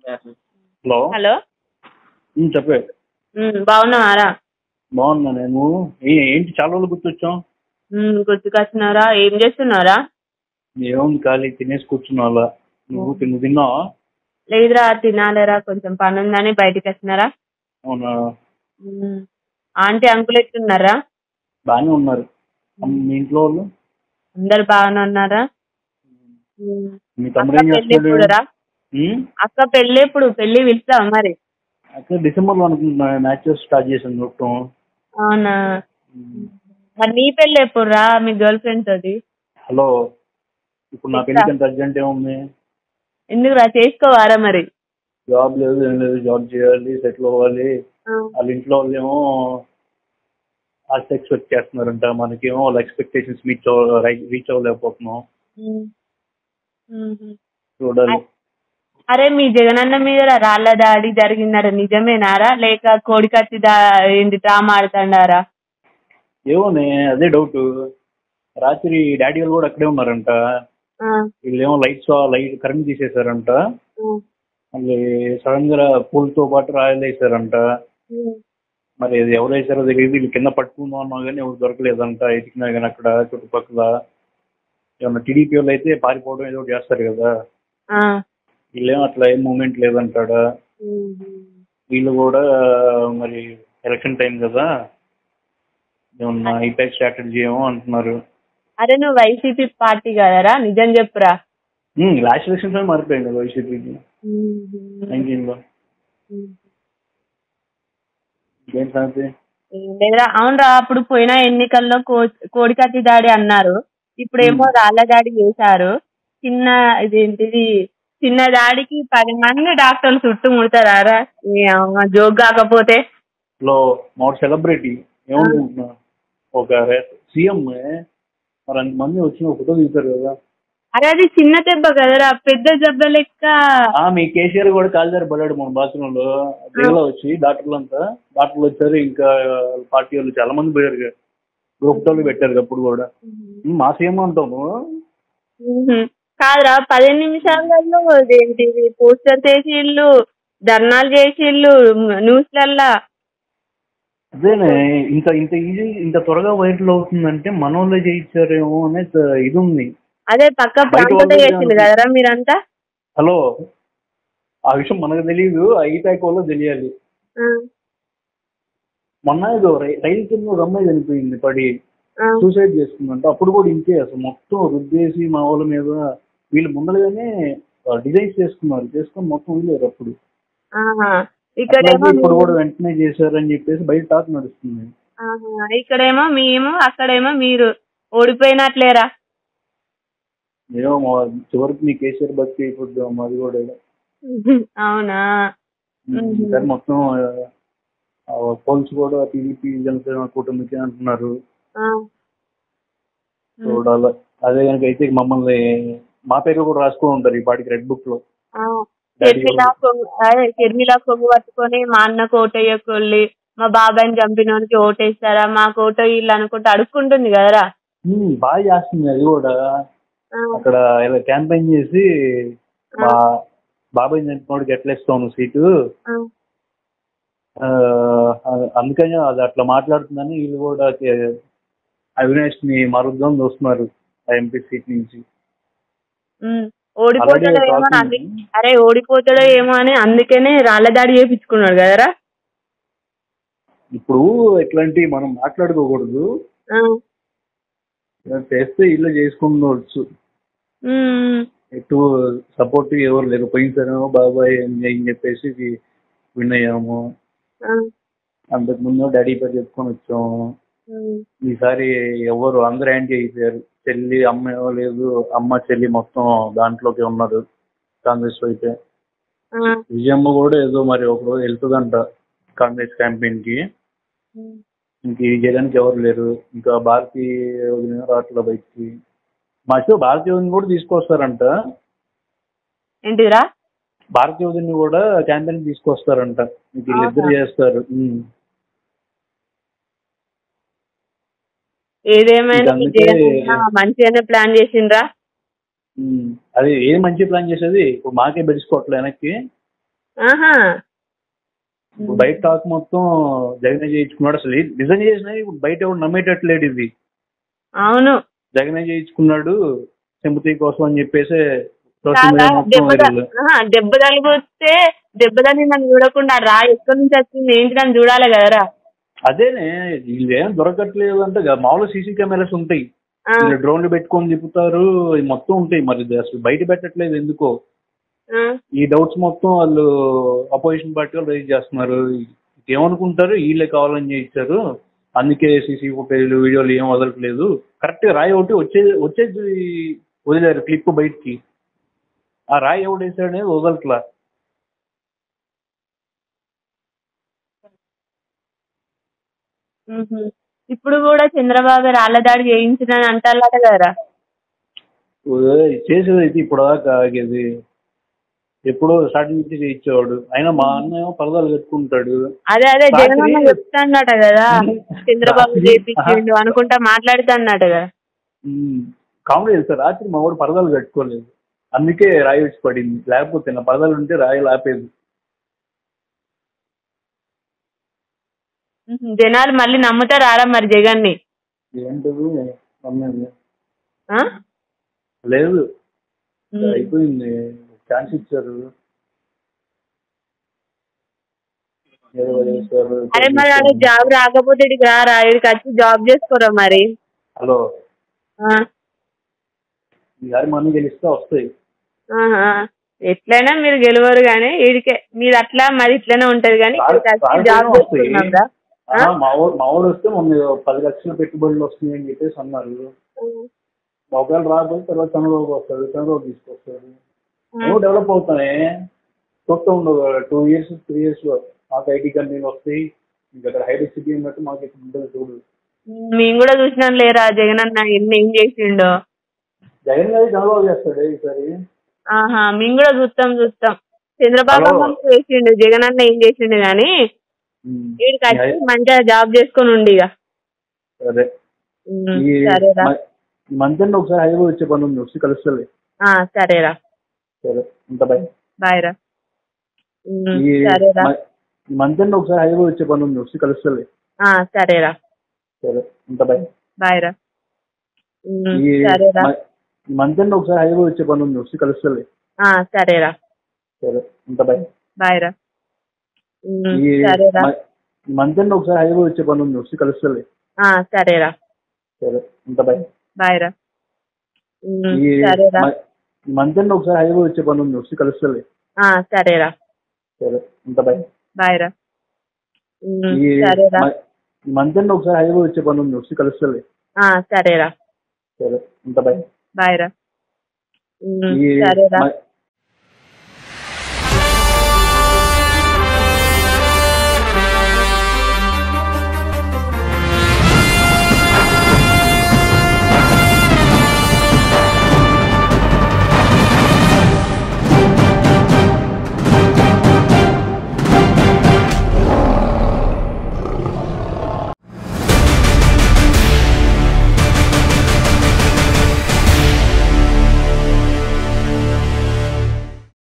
Hello hello ఉమ్, చెప్పే ఉమ్, బాగున్నావారా బాగున్నా నేను ఏ- ఏంటి చాలా రోజులు గుర్తొచ్చాం ఉమ్, గుర్తుకొస్తున్నారా ఏం చేస్తున్నారా ఏముంది ఖాళీ తినేసి కూర్చున్నా అలా నువ్వు తిను తిన్నావా లేదురా తినాలేరా కొంచెం పని ఉందని బయటికి వచ్చినారా అవునా ఉమ్, ఆంటీ అంకుల్ ఎట్లున్నారా బాగానే ఉన్నారు అమ్మ, మీ ఇంట్లో వాళ్ళు అందరు బాగానే ఉన్నారా ఉమ్, మీ అక్క తమ్ముడు ఏం పెళ్ళి చేస్తున్నాడు ఎప్పుడురా ఉమ్? అక్క పెళ్ళి ఎప్పుడు పెళ్ళి పిలుస్తావా మరి అక్కడ డిసెంబర్లో అనుకుంటున్నా మ్యాచెస్ స్టార్ట్ చేసాను చూడటం అవునా ఉమ్. మరి నీ పెళ్ళి ఎప్పుడురా మీ గర్ల్ ఫ్రెండ్ తోటి హలో ఇప్పుడు నా పెళ్ళికి ఎంత అర్జెంట్ ఏముంది ఎందుకురా చేసుకోవారా మరి జాబ్ లేదు ఏం లేదు జాబ్ చేయాలి సెటిల్ అవ్వాలి వాళ్ళ ఇంట్లో వాళ్ళు ఏమో ఆస్తి ఎక్స్పెక్ట్ చేస్తున్నారంట మనకేమో వాళ్ళ ఎక్స్పెక్టేషన్స్ మీట్ రీచ్ అవ్వలేకపోతున్నాం ఉమ్. ఉమ్. చూడాలి అరే మీ జగనన్న మీద రాళ్ళ దాడి జరిగిందట నిజమేనారా లేక కోడికత్తి దా ఏంటి డ్రామా ఆడుతున్నారా ఏమోనే అదే డౌట్ రాత్రి డాడీ వాళ్ళు కూడా అక్కడే ఉన్నారంట వీళ్ళేమో లైట్స్ లైట్ కరెంట్ తీసేశారంట మళ్ళీ సడన్ గా పూలతో పాటు రాయలు వేసారంట మరి అది ఎవరు వేసారో తెలియదు వీళ్ళు కింద పట్టుకుందాం అన్నా కానీ ఎవరు దొరకలేదంట ఎతికినా కానీ అక్కడ చుట్టుపక్కల ఏమన్నా టీడీపీ వాళ్ళు అయితే పారిపోవడం ఏదో ఒకటి చేస్తారు కదా వీళ్ళేమో అట్లా ఏం మూమెంట్ లేదంటాడా వీళ్ళు కూడా మరి ఎలక్షన్ టైం కదా ఏమన్నా ఐపాక్ స్ట్రాటజీ ఏమో అంటున్నారు అరే నువ్వు వైసీపీ పార్టీ కదరా నిజం చెప్పురా లాస్ట్ ఎలక్షన్ టైం మారిపోయింది కదా వైసీపీకి నైన్టీన్ లో ఏం సంగతి లేదురా అవునరా అప్పుడు పోయిన ఎన్నికల్లో కో- కోడికత్తి దాడి అన్నారు ఇప్పుడేమో రాళ్ళ దాడి చేశారు చిన్న ఇదేంటిది చిన్న దాడికి పది మంది డాక్టర్లు చుట్టుముడతారా జోక్ కాకపోతే లో మా సెలబ్రిటీ ఏమనుకుంటున్నా ఒక సీఎం మరి అంతమంది వచ్చి ఒక ఫోటో దిగుతారు కదా అరే అది చిన్న దెబ్బ కదరా పెద్ద దెబ్బ లెక్క ఆ మీ కేసీఆర్ కూడా కాలుదారి పడ్డాడు మన బాత్రూమ్ లో జైల్లో వచ్చి డాక్టర్లు అంతా డాక్టర్లు వచ్చారు ఇంకా పార్టీ వాళ్ళు చాలా మంది పోయారు కదా. గ్రూప్ వాళ్ళు పెట్టారు కదా అప్పుడు కూడా ఉమ్, మా సీఎం అంటాము మ్మ్. కాదురా పదిహేను నిమిషాలలో ఏంటిది పోస్టర్ చేసిళ్ళు ధర్నాలు చేసిళ్ళు న్యూస్లల్లా అదేనే ఇంత ఇంత ఈజీ ఇంత త్వరగా వైరల్ అవుతుందంటే మన వాళ్ళే చేయించారేమో అనే త- ఇది ఉంది అదే పక్క బయట ప్రాంతంలో వాళ్ళు చేసిళ్ళు కదరా మీరంతా హలో ఆ విషయం మనకు తెలియదు ఐపాక్ వల్ల తెలియాలి ఆ, మొన్న ఏదో రై- రైలు కింద ఒక అమ్మాయి చనిపోయింది పడి ఆ, సూసైడ్ చేసుకుందంట అప్పుడు కూడా ఇంతే అసలు మొత్తం రుద్దేసి మా వాళ్ళ మీద వీళ్ళు ముందరగానే డిజైన్స్ చేసుకున్నారు చేసుకొని మొత్తం వదిలేరు అప్పుడు ఆహా. ఇక్కడేమో అట్లాగే ఇప్పుడు మీ- కూడా వెంటనే చేశారని చెప్పేసి బయట టాక్ నడుస్తుంది ఆహా. ఇక్కడేమో మేము అక్కడేమో మీరు ఓడిపోయినట్లేరా ఏమో మా చివరికి మీ కేసీఆర్ బతికి అయిపోద్దాం మాది కూడా అవునా మ్మ్. కానీ మొత్తం పోల్స్ కూడా టీడీపీ జనసేన కూటమికి అంటున్నారు ఆ. చూడాలి అదే కనుక అయితే మమ్మల్ని మా పేరు కూడా రాసుకొని ఉంటారు ఈ పాటికి రెడ్ బుక్ లో ఆ. షర్మిల కొంగు అదే షర్మిల కొంగు పట్టుకొని మా అన్నకు ఓటేయకొల్లి మా బాబాయ్ని చంపినోనికి ఓటేస్తారా మాకు ఓటో ఇల్లు అనుకుంటూ అడుక్కుంటుంది కదరా ఉమ్, బాగా చేస్తుంది అది కూడా ఆ, అక్కడ ఇలా క్యాంపెయిన్ చేసి మా బాబాయ్ చనిపోవడానికి ఎట్లా ఇస్తావు నువ్వు సీటు ఆ, ఆ, అందుకని అది అట్లా మాట్లాడుతుందని వీళ్ళు కూడా కే- అవినాష్ ని మారుద్దాం చూస్తున్నారు ఆ ఎంపీ సీట్ నుంచి ఉమ్. ఓడిపోతాడో అలాగే ఏమో అని talking- అంది- అరే ఓడిపోతాడో ఏమో అని అందుకనే రాళ్ళ దాడి చేయించుకున్నాడు కదరా ఇప్పుడు ఇట్లాంటి మనం మాట్లాడుకోకూడదు ఆ, చేస్తే ఇల్లు చేసుకోవచ్చు ఉమ్, ఎటు సపోర్ట్ ఎవరు లేరు పోయినసారేమో బాబాయ్ అని అని చెప్పేసి విన్ అయ్యాము ఆ, అంతకు ముందు డాడీ పేరు చెప్పుకొని వచ్చాము ఉమ్, ఈసారి ఎవరు అందరూ యాంటీ అయిపోయారు చెల్లి అమ్మ ఏమో లేదు అమ్మ చెల్లి మొత్తం దాంట్లోకి ఉన్నారు కాంగ్రెస్ అయితే ఆ, విజయమ్మ కూడా ఏదో మరి ఒక రోజు వెళ్తుందంట కాంగ్రెస్ క్యాంపెయిన్ కి ఉమ్. ఇంక ఈ జగన్కి ఎవరు లేరు ఇంకా భారతీ వదిన రాట్ల బయటికి మా షో భారతీయ వదిన కూడా తీసుకొస్తారంట ఏంటిదిరా భారతీయ వదిని కూడా క్యాంపెయిన్ తీసుకొస్తారంట ఇంక వీళ్ళిద్దరు అవునా? చేస్తారు ఉమ్. ఏదేమైనా ఇంకా మీ అందుకే- జగన్ అన్న మంచిగానే ప్లాన్ చేసిండ్రా ఉమ్. అది ఏ మంచి ప్లాన్ చేసేది ఇప్పుడు మాకే బెడిసిపోవట్లే వెనక్కి ఆహా ఇప్పుడు బయట టాక్ మొత్తం జగనే చేయించుకున్నాడు అసలు ఏ- నిజం చేసినా ఇప్పుడు బయట ఎవరు నమ్మేటట్లేడు ఇది అవును జగనే చేయించుకున్నాడు సింపతి కోసం అని చెప్పేసి సోషల్ చాలా మీడియా మొత్తం దెబ్బ వైరల్ ఆహా, దెబ్బ తగిలిపోతే దెబ్బ తగిలి నన్ను చూడకుండా రా ఎక్కడి నుంచి వచ్చింది ఏంటి నన్ను చూడాలి కదరా అదేనే వీళ్ళు ఏం దొరకట్లేదు అంటే గా- మామూలు సీసీ కెమెరాస్ ఉంటాయి ఆ, వీళ్ళు డ్రోన్లు పెట్టుకొని తిప్పుతారు ఇవి మొత్తం ఉంటాయి మరి ఇది అసలు బయట పెట్టట్లేదు ఎందుకో ఆ, ఈ డౌట్స్ మొత్తం వాళ్ళు అపోజిషన్ పార్టీ వాళ్ళు రైజ్ చేస్తున్నారు ఏమనుకుంటారు వీళ్ళే కావాలని చేయించారు అందుకే సీసీ ఫుటేజ్లు వీడియోలు ఏం వదలట్లేదు కరెక్ట్ రాయి ఒకటి వచ్చే వచ్చేది వదిలేరు క్లిప్ బయటికి ఆ రాయి ఎవడు వేసాడనేది వదలట్లా మ్హూ. ఇప్పుడు కూడా చంద్రబాబు రాళ్ళ దాడి చేయించిన అంటారట కదరా ఓయ్, చేసేది అయితే ఇప్పుడు దాకా ఆగేది ఎప్పుడో స్టార్టింగ్ నుంచి చేయించేవాడు అయినా మా అన్న ఏమో పరదాలు కట్టుకుంటాడు అదే అదే జగన్ అన్న రాత్రి- చెప్తాడట కదా చంద్రబాబు రాత్రి- చేపించిండు అనుకుంటా మాట్లాడుతాడట కదా ఉమ్, కామెడీ తెలుసా రాత్రి మా వాడు పరదాలు కట్టుకోలేదు అందుకే రాయి వచ్చి పడింది లేకపోతే నా పరదాలు ఉంటే రాయి ఆపేది మ్హూ. జనాలు మళ్ళీ నమ్ముతారా మరి జగన్ ని ఏంటది నమ్మేది ఆ? లేదు మ్. అయిపోయింది ఛాన్స్ ఇచ్చారు ఏదో చేశారు. అరే మరి ఆడ జాబ్ రాకపోతే ఇక్కడికి రారా ఇక్కడికి వచ్చి జాబ్ చేసుకోరా మరి హలో ఆ, ఈసారి మనం గెలిస్తే వస్తాయి ఆహా. ఎట్లయినా మీరు గెలవరు కానీ వీడికే మీరు అట్లా మరి ఇట్లనే ఉంటది కానీ ఇక్కడికి వచ్చి రాకపోయినా జాబ్ వస్తాయి. చేసుకున్నాం రా. ఆ, మా ఊరు మా ఊరు వస్తే మొన్న పది లక్షల పెట్టుబడులు వస్తున్నాయి అని చెప్పేసి అన్నారు ఒకవేళ రాకపోతే తర్వాత చంద్రబాబు వస్తాడు చంద్రబాబు తీసుకొస్తాడు నువ్వు డెవలప్ అవుతానే చూస్తూ ఉండవు టూ ఇయర్స్ త్రీ ఇయర్స్ లో మాకు ఐటీ కంపెనీలు వస్తాయి ఇంకా అక్కడ హైటెక్ సిటీ ఉన్నట్టు మాకు ఇక్కడ ఉంటుంది చూడు మేము కూడా చూసినాం లేరా జగన్ అన్న ఎన్ని ఏం చేసిండో జగన్ గారి చంద్రబాబు చేస్తాడు ఈసారి ఆహా మేము కూడా చూస్తాం చూస్తాం చంద్రబాబు హలో. అన్న చేసిండు జగన్ అన్న ఏం చేసిండు కానీ ఉమ్. వీడికి వచ్చి ఈ- మంచిగా జాబ్ చేసుకొని ఉండి ఇక సరే ఉమ్, ఈ సరేరా మ- ఈ మంత్ ఎండ్ ఒకసారి హైవే వచ్చే పని ఉంది వచ్చి కలుస్తుంది ఆ, సరేరా సరే ఇంత బై బాయ్ రా ఉమ్, ఈ సరేరా మ- ఈ మంత్ ఎండ్ ఒకసారి హైవే వచ్చే పని ఉంది వచ్చి కలుస్తుంది ఆ, సరేరా సరే ఇంత బై బాయ్ రా ఉమ్, ఈ సరేరా మ- ఈ మంత్ ఎండ్ ఒకసారి హైవే వచ్చే పని ఉంది వచ్చి కలుస్తుంది ఆ, సరేరా సరే ఇంత బై బాయ్ రా ఉమ్, ఈ సరేరా మ- ఈ మంత్ ఎండ్ ఒకసారి హైవే వచ్చే పని ఉంది వచ్చి కలుస్తుంది ఆ, సరేరా సరే ఇంత బై బాయ్ రా ఉమ్, ఈ సరేరా మ- ఈ మంత్ ఎండ్ ఒకసారి హైవే వచ్చే పని ఉంది వచ్చి కలుస్తుంది ఆ, సరేరా సరే ఇంత బై బాయ్ రా ఉమ్, ఈ సరేరా మ- ఈ మంత్ ఎండ్ ఒకసారి హైవే వచ్చే పని ఉంది వచ్చి కలుస్తుంది ఆ, సరేరా సరే ఇంత బై బాయ్ రా ఉమ్, ఈ సరేరా మ-